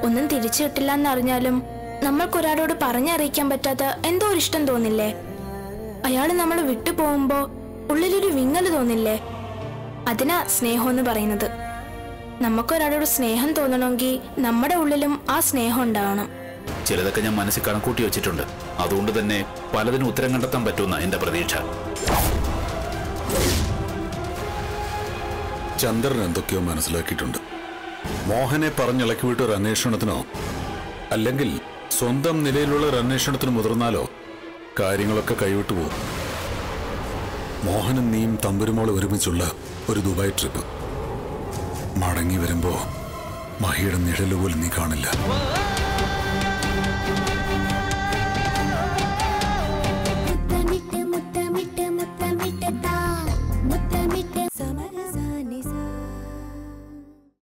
ഒന്നും തിരിച്ചു കിട്ടില്ല എന്നറിഞ്ഞാലും നമ്മൾക്കൊരാളോട് പറഞ്ഞറിയിക്കാൻ പറ്റാത്ത എന്തോ ഒരു ഇഷ്ടം തോന്നില്ലേ അയാൾ നമ്മൾ വിട്ടു പോകുമ്പോ ഉള്ളിലൊരു വിങ്ങല് തോന്നില്ലേ അതിനാ സ്നേഹം എന്ന് പറയുന്നത് നമുക്കൊരാളോട് സ്നേഹം തോന്നണമെങ്കിൽ നമ്മുടെ ഉള്ളിലും ആ സ്നേഹം ഉണ്ടാവണം ചിലതൊക്കെ ഞാൻ മനസ്സിൽ കണക്കൂട്ടി വെച്ചിട്ടുണ്ട് അതുകൊണ്ട് തന്നെ പലതിനും ഉത്തരം കണ്ടെത്താൻ പറ്റുമെന്ന എന്റെ പ്രതീക്ഷ ചന്ദ്രൻ എന്തൊക്കെയോ മനസ്സിലാക്കിയിട്ടുണ്ട് മോഹനെ പറഞ്ഞിളക്കി വിട്ട ഒരു അന്വേഷണത്തിനോ അല്ലെങ്കിൽ സ്വന്തം നിലയിലുള്ള ഒരു അന്വേഷണത്തിന് മുതിർന്നാലോ കാര്യങ്ങളൊക്കെ കൈവിട്ടു പോകും മോഹനും നീയും തമ്പുരുമോൾ ഒരുമിച്ചുള്ള ഒരു ദുബായ് ട്രിപ്പ് മടങ്ങി വരുമ്പോ മഹിയുടെ നിഴല് പോലും നീ കാണില്ല